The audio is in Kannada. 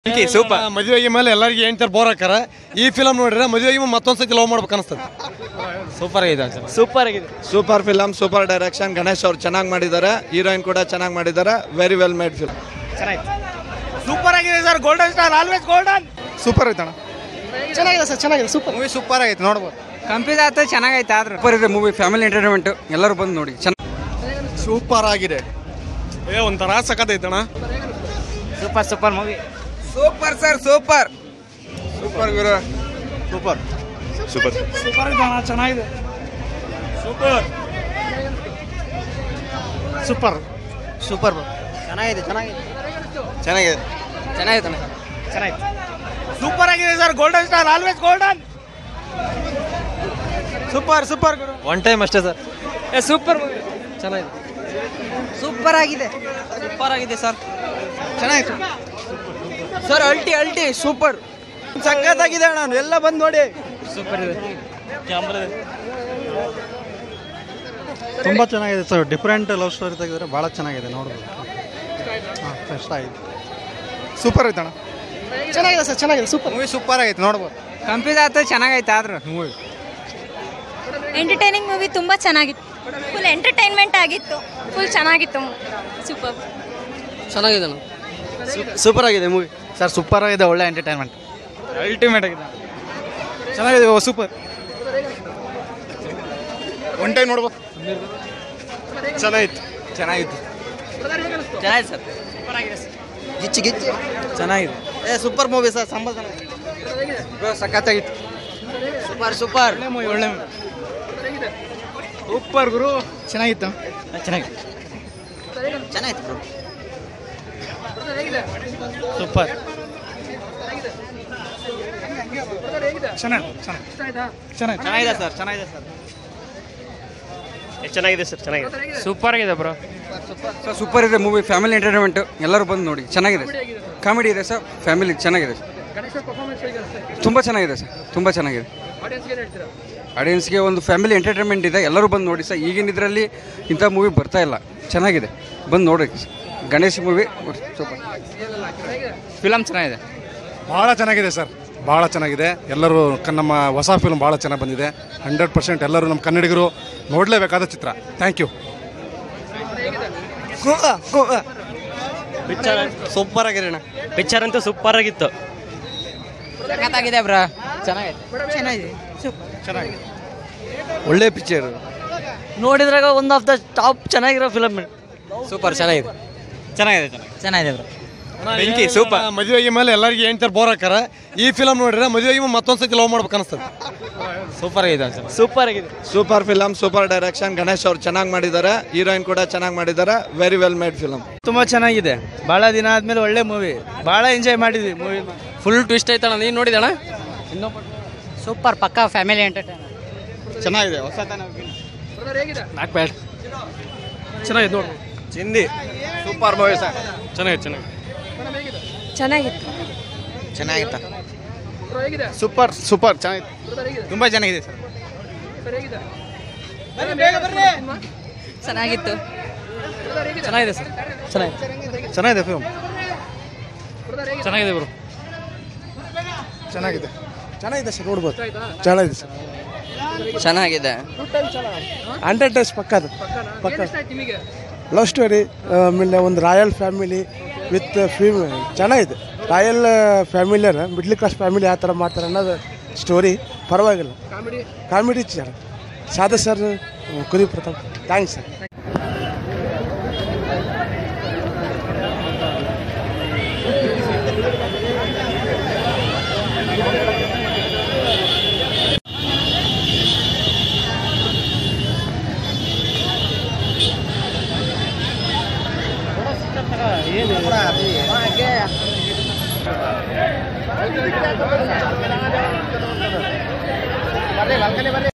ಸೂಪರ್ ಮದುವೆಗೆ ಮೇಲೆ ಎಲ್ಲರಿಗೆ ಹೇಳ್ತಾರೆ ಬೋರ್ ಹಾಕಾರ ಈ ಫಿಲಮ್ ನೋಡಿದ್ರೆ ಮದುವೆಗೆ ಮತ್ತೊಂದ್ಸತಿ ಲವ್ ಮಾಡ್ಬೇಕು ಅನಿಸ್ತದೆ ಸೂಪರ್ ಆಗಿದೆ ಸೂಪರ್ ಆಗಿದೆ super film super direction Ganesh ಅವ್ರು ಚೆನ್ನಾಗಿ ಮಾಡಿದ್ದಾರೆ ಹೀರೋಯಿನ್ ಕೂಡ ಚೆನ್ನಾಗಿ ಮಾಡಿದ್ದಾರೆ very well made film super ಆಗಿದೆ sir golden star always golden super ಐತಣ್ಣ ಚೆನ್ನಾಗಿದೆ ಸರ್ ಚೆನ್ನಾಗಿದೆ ಸೂಪರ್ ಮೂವಿ ಸೂಪರ್ ಆಗೈತೆ ನೋಡ್ಬೋದು ಕಂಪ್ಲೀಟ್ ಆಯ್ತು ಚೆನ್ನಾಗೈತೆ ಆದ್ರೆ ಸೂಪರ್ ಇದೆ ಮೂವಿ ಫ್ಯಾಮಿಲಿ ಎಂಟರ್ಟೈನ್ಮೆಂಟ್ ಎಲ್ಲರೂ ಬಂದು ನೋಡಿ ಚೆನ್ನಾಗಿ ಸೂಪರ್ ಆಗಿದೆ ಏ ಒಂಥರ ಸಖತ್ತೈತಣ್ಣ super super movie super sir super super ಗುರು ಸೂಪರ್ ಸೂಪರ್ ಸೂಪರ್ ಸೂಪರ್ ಚೆನ್ನಾಗಿದೆ ಚೆನ್ನಾಗಿದೆ ಚೆನ್ನಾಗಿದೆ ಚೆನ್ನಾಗಿದೆ ಚೆನ್ನಾಗಿತ್ತು ಸೂಪರ್ ಆಗಿದೆ sir golden star always golden super super one time ಅಷ್ಟೇ ಸರ್ ಏ ಸೂಪರ್ ಮೂವಿ ಚೆನ್ನಾಗಿದೆ ಸೂಪರ್ ಆಗಿದೆ ಸೂಪರ್ ಆಗಿದೆ ಸರ್ ಚೆನ್ನಾಗಿದೆ ಸರ್ ಅಲ್ಟಿ ಅಲ್ಟಿ ಸೂಪರ್ ಸಖತ್ತಾಗಿದೆ ನಾನು ಎಲ್ಲ ಬಂದು ನೋಡಿ ಸೂಪರ್ ಇದೆ ತುಂಬ ಚೆನ್ನಾಗಿದೆ ಸರ್ ಡಿಫ್ರೆಂಟ್ ಲವ್ ಸ್ಟೋರಿ ತೆಗೆದ್ರೆ ಭಾಳ ಚೆನ್ನಾಗಿದೆ ನೋಡ್ಬೋದು ಹಾಂ ಇಷ್ಟ ಆಗಿದೆ ಸೂಪರ್ ಐತಣ್ಣ ಚೆನ್ನಾಗಿದೆ ಸರ್ ಚೆನ್ನಾಗಿದೆ ಸೂಪರ್ ಮೂವಿ ಸೂಪರ್ ಆಗೈತೆ ನೋಡ್ಬೋದು ಕಂಪ್ಲೀಟ್ ಆಯ್ತು ಚೆನ್ನಾಗೈತೆ ಆದ್ರೆ ಮೂವಿ ಎಂಟರ್ಟೈನಿಂಗ್ ಮೂವಿ ತುಂಬ ಚೆನ್ನಾಗಿತ್ತು ಫುಲ್ ಎಂಟರ್ಟೈನ್ಮೆಂಟ್ ಆಗಿತ್ತು ಫುಲ್ ಚೆನ್ನಾಗಿತ್ತು ಸೂಪರ್ ಚೆನ್ನಾಗಿದೆ ಸೂಪರ್ ಆಗಿದೆ ಮೂವಿ ಸರ್ ಸೂಪರ್ ಆಗಿದೆ ಒಳ್ಳೆ ಎಂಟರ್ಟೈನ್ಮೆಂಟ್ ಅಲ್ಟಿಮೇಟ್ ಆಗಿದೆ ಚೆನ್ನಾಗಿದೆ ಸೂಪರ್ ಒನ್ ಟೈಮ್ ನೋಡ್ಬೋದು ಚೆನ್ನಾಗಿತ್ತು ಚೆನ್ನಾಗಿತ್ತು ಚೆನ್ನಾಗಿದೆ ಸರ್ ಗಿಚ್ಚಿ ಗಿಚ್ಚಿ ಚೆನ್ನಾಗಿದೆ ಏ ಸೂಪರ್ ಮೂವಿ ಸರ್ ಸಂಬಳ ಸಖತ್ತಾಗಿತ್ತು ಸೂಪರ್ ಸೂಪರ್ ಒಳ್ಳೆ ಸೂಪರ್ ಗುರು ಚೆನ್ನಾಗಿತ್ತು ಚೆನ್ನಾಗಿದೆ ಚೆನ್ನಾಗಿತ್ತು ಬ್ರೋ ಸೂಪರ್ ಚೆನ್ನಾಗಿ ಚೆನ್ನಾಗಿ ಚೆನ್ನಾಗಿದೆ ಸರ್ ಚೆನ್ನಾಗಿದೆ ಸರ್ ಚೆನ್ನಾಗಿದೆ ಸರ್ ಚೆನ್ನಾಗಿದೆ ಸೂಪರ್ ಆಗಿದೆ ಬ್ರೋ ಸರ್ ಸೂಪರ್ ಇದೆ ಮೂವಿ ಫ್ಯಾಮಿಲಿ ಎಂಟರ್ಟೈನ್ಮೆಂಟ್ ಎಲ್ಲರೂ ಬಂದು ನೋಡಿ ಚೆನ್ನಾಗಿದೆ ಕಾಮಿಡಿ ಇದೆ ಸರ್ ಫ್ಯಾಮಿಲಿ ಚೆನ್ನಾಗಿದೆ ತುಂಬ ಚೆನ್ನಾಗಿದೆ ಸರ್ ತುಂಬ ಚೆನ್ನಾಗಿದೆ ಆಡಿಯನ್ಸ್ಗೆ ಒಂದು ಫ್ಯಾಮಿಲಿ ಎಂಟರ್ಟೈನ್ಮೆಂಟ್ ಇದೆ ಎಲ್ಲರೂ ಬಂದು ನೋಡಿ ಸರ್ ಈಗಿನ ಇದರಲ್ಲಿ ಇಂಥ ಮೂವಿ ಬರ್ತಾ ಇಲ್ಲ ಚೆನ್ನಾಗಿದೆ ಬಂದು ನೋಡಿ ಗಣೇಶ್ ಮೂವಿ ಸೂಪರ್ ಫಿಲಮ್ ಚೆನ್ನಾಗಿದೆ ಭಾಳ ಚೆನ್ನಾಗಿದೆ ಸರ್ ಭಾಳ ಚೆನ್ನಾಗಿದೆ ಎಲ್ಲರೂ ಕ- ನಮ್ಮ ಹೊಸ ಫಿಲ್ಮ್ ಭಾಳ ಚೆನ್ನಾಗಿ ಬಂದಿದೆ ಹಂಡ್ರೆಡ್ ಪರ್ಸೆಂಟ್ ಎಲ್ಲರೂ ನಮ್ಮ ಕನ್ನಡಿಗರು ನೋಡಲೇಬೇಕಾದ ಚಿತ್ರ ಥ್ಯಾಂಕ್ ಯು ಪಿಕ್ಚರ್ ಸೂಪರ್ ಆಗಿದೆ ಅಣ್ಣ ಪಿಕ್ಚರ್ ಅಂತೂ ಸೂಪರ್ ಆಗಿತ್ತು ಸಖತ್ತಾಗಿದೆ ಬ್ರೋ ಚೆನ್ನಾಗಿದೆ ಚೆನ್ನಾಗಿದೆ ಒಳ್ಳೆ ಪಿಕ್ಚರ್ ನೋಡಿದ್ರಾಗ ಒಂದು ಆಫ್ ದ ಟಾಪ್ ಚೆನ್ನಾಗಿರೋ ಫಿಲಮ್ ಸೂಪರ್ ಚೆನ್ನಾಗಿದೆ ಚೆನ್ನಾಗಿದೆ ಚೆನ್ನಾಗಿದೆ ಬ್ರೋ ಬೆಂಕಿ ಸೂಪರ್ ಮದುವೆಗೆ ಮೇಲೆ ಎಲ್ಲರಿಗೆ ಹೇಳ್ತಾರೆ ಬೋರ್ ಹಾಕಾರ ಈ ಫಿಲಮ್ ನೋಡಿದ್ರೆ ಮದುವೆಗೆ ಮತ್ತೊಂದ್ಸತಿ ಲವ್ ಮಾಡ್ಬೇಕು ಅನಿಸ್ತದೆ ಸೂಪರ್ ಆಗಿದೆ ಸೂಪರ್ ಆಗಿದೆ super film super direction Ganesh ಅವ್ರು ಚೆನ್ನಾಗಿ ಮಾಡಿದ್ದಾರೆ ಹೀರೋಯಿನ್ ಕೂಡ ಚೆನ್ನಾಗಿ ಮಾಡಿದ್ದಾರೆ ವೆರಿ ವೆಲ್ ಮೇಡ್ ಫಿಲಮ್ ತುಂಬಾ ಚೆನ್ನಾಗಿದೆ ಬಹಳ ದಿನ ಆದ್ಮೇಲೆ ಒಳ್ಳೆ ಮೂವಿ ಬಹಳ ಎಂಜಾಯ್ ಮಾಡಿದ್ವಿ ಮೂವಿ ಫುಲ್ ಟ್ವಿಸ್ಟ್ ಐತಣ್ಣ ನೀನು ನೋಡಿದಣ್ಣ ಸೂಪರ್ ಪಕ್ಕಾ ಫ್ಯಾಮಿಲಿ ಎಂಟರ್ಟೈನ್ ಚೆನ್ನಾಗಿದೆ ಹೊಸ ನಾಟ್ ಬ್ಯಾಡ್ ಚೆನ್ನಾಗಿದೆ ನೋಡಿ ಚಿಂದಿ ಸೂಪರ್ ಮೂವಿ ಸರ್ ಚೆನ್ನಾಗಿದೆ ಚೆನ್ನಾಗಿದೆ ಚೆನ್ನಾಗಿತ್ತು ಚೆನ್ನಾಗಿತ್ತ ಸೂಪರ್ ಸೂಪರ್ ಚೆನ್ನಾಗಿದೆ ತುಂಬ ಚೆನ್ನಾಗಿದೆ ಸರ್ ಚೆನ್ನಾಗಿತ್ತು ಚೆನ್ನಾಗಿದೆ ಸರ್ ಚೆನ್ನಾಗಿದೆ ಚೆನ್ನಾಗಿದೆ ಫಿಲ್ಮ್ ಚೆನ್ನಾಗಿದೆ ಬ್ರೋ ಚೆನ್ನಾಗಿದೆ ಚೆನ್ನಾಗಿದೆ ಸರ್ ನೋಡ್ಬೋದು ಚೆನ್ನಾಗಿದೆ ಸರ್ ಚೆನ್ನಾಗಿದೆ ಹಂಡ್ರೆಡ್ ಡೇಸ್ ಪಕ್ಕದ ಪಕ್ಕ ಲವ್ ಸ್ಟೋರಿ ಆಮೇಲೆ ಒಂದು ರಾಯಲ್ ಫ್ಯಾಮಿಲಿ ವಿತ್ ಫೀಮ್ ಚೆನ್ನಾಗಿದೆ ರಾಯಲ್ ಫ್ಯಾಮಿಲಿಯರ ಮಿಡ್ಲ್ ಕ್ಲಾಸ್ ಫ್ಯಾಮಿಲಿ ಯಾವ ಥರ ಮಾಡ್ತಾರೆ ಅನ್ನೋದು ಸ್ಟೋರಿ ಪರವಾಗಿಲ್ಲ ಕಾಮಿಡಿ ಸರ್ ಸಾಧು ಸರ್ ಕುರಿ ಪ್ರತಾಪ್ ಥ್ಯಾಂಕ್ಸ್ ಸರ್